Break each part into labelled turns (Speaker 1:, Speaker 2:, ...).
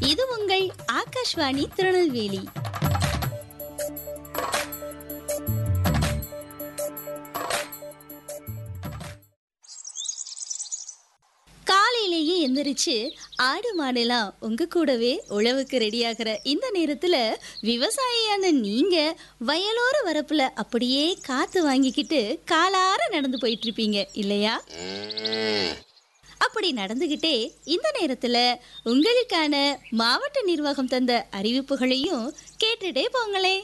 Speaker 1: இது உங்கள் ஆகாஷ்வாணி திருநெல்வேலி காலையிலேயே எந்திரிச்சு ஆடு மாடெல்லாம் உங்க கூடவே உழவுக்கு ரெடியாகிற இந்த நேரத்துல விவசாயியான நீங்க வயலோர வரப்புல அப்படியே காத்து வாங்கிக்கிட்டு காலார நடந்து போயிட்டு இருப்பீங்க இல்லையா அப்படி நடந்துகிட்டே இந்த நேரத்துல உங்களுக்கான மாவட்ட நிர்வாகம் தந்த அறிவிப்புகளையும் கேட்டுட்டே போங்களே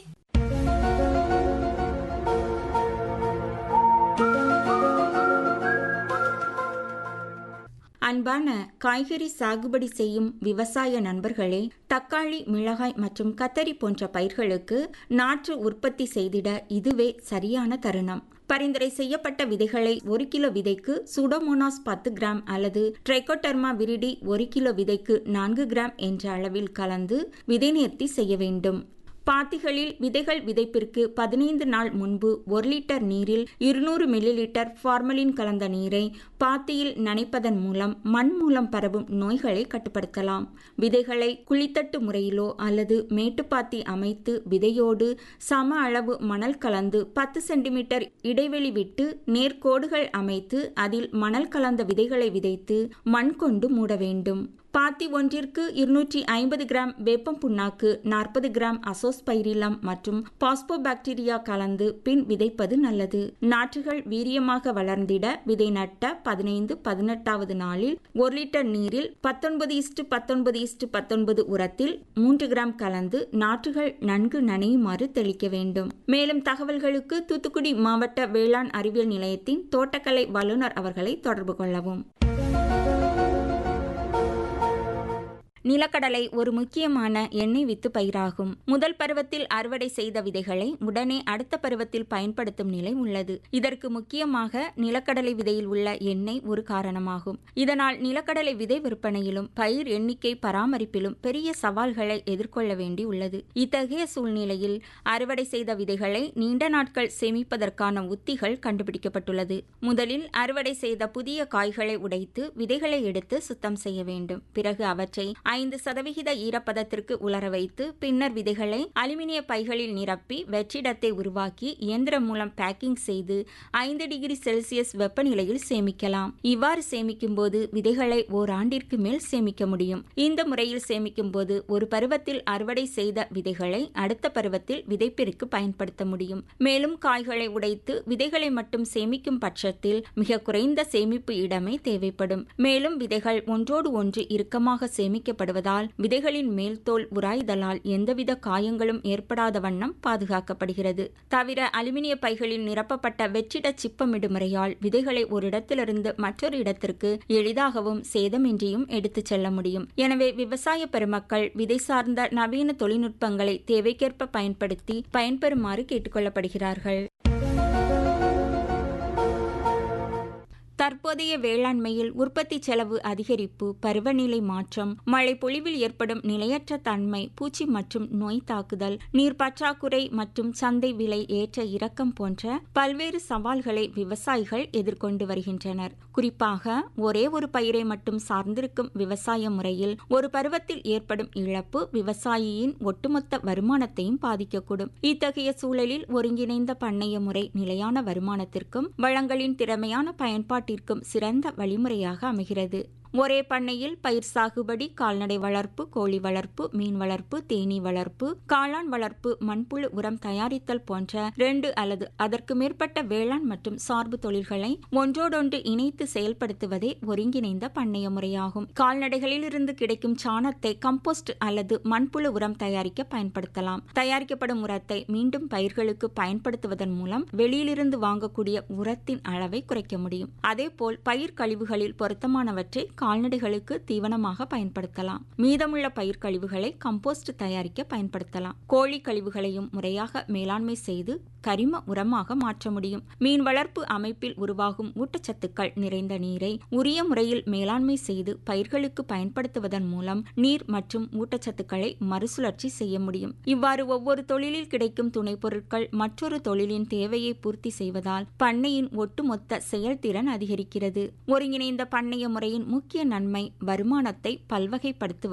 Speaker 2: அன்பான காய்கறி சாகுபடி செய்யும் விவசாய நண்பர்களே தக்காளி மிளகாய் மற்றும் கத்தரி போன்ற பயிர்களுக்கு நாற்று உற்பத்தி செய்திட இதுவே சரியான தருணம் பரிந்துரை செய்யப்பட்ட விதைகளை ஒரு கிலோ விதைக்கு சுடோமோனாஸ் பத்து கிராம் அல்லது ட்ரைகோடர்மா விரிடி ஒரு கிலோ விதைக்கு நான்கு கிராம் என்ற அளவில் கலந்து விதை நேர்த்தி செய்ய வேண்டும் பாத்திகளில் விதைகள் விதைப்பிற்கு பதினைந்து நாள் முன்பு ஒரு லிட்டர் நீரில் இருநூறு மில்லி லிட்டர் ஃபார்மலின் கலந்த நீரை பாத்தியில் நனைப்பதன் மூலம் மண் மூலம் பரவும் நோய்களை கட்டுப்படுத்தலாம் விதைகளை குழித்தட்டு முறையிலோ அல்லது மேட்டுப்பாத்தி அமைத்து விதையோடு சம அளவு மணல் கலந்து பத்து சென்டிமீட்டர் இடைவெளி விட்டு நேர்கோடுகள் அமைத்து அதில் மணல் கலந்த விதைகளை விதைத்து மண் கொண்டு மூட வேண்டும் பாத்தி ஒன்றிற்கு இருநூற்றி ஐம்பது கிராம் வேப்பம் புண்ணாக்கு நாற்பது கிராம் அசோஸ்பைரிலம் மற்றும் பாஸ்போபாக்டீரியா கலந்து பின் விதைப்பது நல்லது நாற்றுகள் வீரியமாக வளர்ந்திட விதை நட்ட பதினைந்து பதினெட்டாவது நாளில் ஒரு லிட்டர் நீரில் பத்தொன்பது இஸ்டு பத்தொன்பது இஸ்டு பத்தொன்பது உரத்தில் மூன்று கிராம் கலந்து நாற்றுகள் நன்கு நனையுமாறு தெளிக்க வேண்டும் மேலும் தகவல்களுக்கு தூத்துக்குடி மாவட்ட வேளாண் அறிவியல் நிலையத்தின் தோட்டக்கலை வல்லுநர் அவர்களை தொடர்பு கொள்ளவும் நிலக்கடலை ஒரு முக்கியமான எண்ணெய் வித்து பயிராகும் முதல் பருவத்தில் அறுவடை செய்த விதைகளை உடனே அடுத்த பருவத்தில் பயன்படுத்தும் நிலை உள்ளது இதற்கு முக்கியமாக நிலக்கடலை விதையில் உள்ள எண்ணெய் ஒரு காரணமாகும் இதனால் நிலக்கடலை விதை விற்பனையிலும் பயிர் எண்ணிக்கை பராமரிப்பிலும் பெரிய சவால்களை எதிர்கொள்ள வேண்டி உள்ளது இத்தகைய சூழ்நிலையில் அறுவடை செய்த விதைகளை நீண்ட நாட்கள் சேமிப்பதற்கான உத்திகள் கண்டுபிடிக்கப்பட்டுள்ளது முதலில் அறுவடை செய்த புதிய காய்களை உடைத்து விதைகளை எடுத்து சுத்தம் செய்ய வேண்டும் பிறகு அவற்றை ஐந்து சதவிகித ஈரப்பதத்திற்கு உலர வைத்து பின்னர் விதைகளை அலுமினிய பைகளில் நிரப்பி வெற்றிடத்தை உருவாக்கி இயந்திரம் மூலம் பேக்கிங் செய்து ஐந்து டிகிரி செல்சியஸ் வெப்பநிலையில் சேமிக்கலாம் இவ்வாறு சேமிக்கும் போது விதைகளை ஓராண்டிற்கு மேல் சேமிக்க முடியும் இந்த முறையில் சேமிக்கும் போது ஒரு பருவத்தில் அறுவடை செய்த விதைகளை அடுத்த பருவத்தில் விதைப்பிற்கு பயன்படுத்த முடியும் மேலும் காய்களை உடைத்து விதைகளை மட்டும் சேமிக்கும் பட்சத்தில் மிக குறைந்த சேமிப்பு இடமே தேவைப்படும் மேலும் விதைகள் ஒன்றோடு ஒன்று இறுக்கமாக சேமிக்க செய்யப்படுவதால் விதைகளின் மேல் தோல் உராய்தலால் எந்தவித காயங்களும் ஏற்படாத வண்ணம் பாதுகாக்கப்படுகிறது தவிர அலுமினிய பைகளில் நிரப்பப்பட்ட வெற்றிட சிப்பமிடு முறையால் விதைகளை ஒரு இடத்திலிருந்து மற்றொரு இடத்திற்கு எளிதாகவும் சேதமின்றியும் எடுத்துச் செல்ல முடியும் எனவே விவசாய பெருமக்கள் விதை சார்ந்த நவீன தொழில்நுட்பங்களை தேவைக்கேற்ப பயன்படுத்தி பயன்பெறுமாறு கேட்டுக்கொள்ளப்படுகிறார்கள் தற்போதைய வேளாண்மையில் உற்பத்தி செலவு அதிகரிப்பு பருவநிலை மாற்றம் மழை பொழிவில் ஏற்படும் நிலையற்ற தன்மை பூச்சி மற்றும் நோய் தாக்குதல் நீர் பற்றாக்குறை மற்றும் சந்தை விலை ஏற்ற இறக்கம் போன்ற பல்வேறு சவால்களை விவசாயிகள் எதிர்கொண்டு வருகின்றனர் குறிப்பாக ஒரே ஒரு பயிரை மட்டும் சார்ந்திருக்கும் விவசாய முறையில் ஒரு பருவத்தில் ஏற்படும் இழப்பு விவசாயியின் ஒட்டுமொத்த வருமானத்தையும் பாதிக்கக்கூடும் இத்தகைய சூழலில் ஒருங்கிணைந்த பண்ணைய முறை நிலையான வருமானத்திற்கும் வளங்களின் திறமையான பயன்பாட்டு நாட்டிற்கும் சிறந்த வழிமுறையாக அமைகிறது ஒரே பண்ணையில் பயிர் சாகுபடி கால்நடை வளர்ப்பு கோழி வளர்ப்பு மீன் வளர்ப்பு தேனீ வளர்ப்பு காளான் வளர்ப்பு மண்புழு உரம் தயாரித்தல் போன்ற ரெண்டு அல்லது அதற்கு மேற்பட்ட வேளாண் மற்றும் சார்பு தொழில்களை ஒன்றோடொன்று இணைத்து செயல்படுத்துவதே ஒருங்கிணைந்த பண்ணைய முறையாகும் கால்நடைகளில் இருந்து கிடைக்கும் சாணத்தை கம்போஸ்ட் அல்லது மண்புழு உரம் தயாரிக்க பயன்படுத்தலாம் தயாரிக்கப்படும் உரத்தை மீண்டும் பயிர்களுக்கு பயன்படுத்துவதன் மூலம் வெளியிலிருந்து வாங்கக்கூடிய உரத்தின் அளவை குறைக்க முடியும் அதேபோல் பயிர் கழிவுகளில் பொருத்தமானவற்றை கால்நடைகளுக்கு தீவனமாக பயன்படுத்தலாம் மீதமுள்ள பயிர் கழிவுகளை கம்போஸ்ட் தயாரிக்க பயன்படுத்தலாம் கோழி கழிவுகளையும் முறையாக மேலாண்மை செய்து கரிம உரமாக மாற்ற முடியும் மீன் வளர்ப்பு அமைப்பில் உருவாகும் ஊட்டச்சத்துக்கள் நிறைந்த நீரை உரிய முறையில் மேலாண்மை செய்து பயிர்களுக்கு பயன்படுத்துவதன் மூலம் நீர் மற்றும் ஊட்டச்சத்துக்களை மறுசுழற்சி செய்ய முடியும் இவ்வாறு ஒவ்வொரு தொழிலில் கிடைக்கும் துணைப் பொருட்கள் மற்றொரு தொழிலின் தேவையை பூர்த்தி செய்வதால் பண்ணையின் ஒட்டுமொத்த செயல்திறன் அதிகரிக்கிறது ஒருங்கிணைந்த பண்ணைய முறையின் முக்கிய நன்மை வருமானத்தை பல்வகைப்படுத்துவது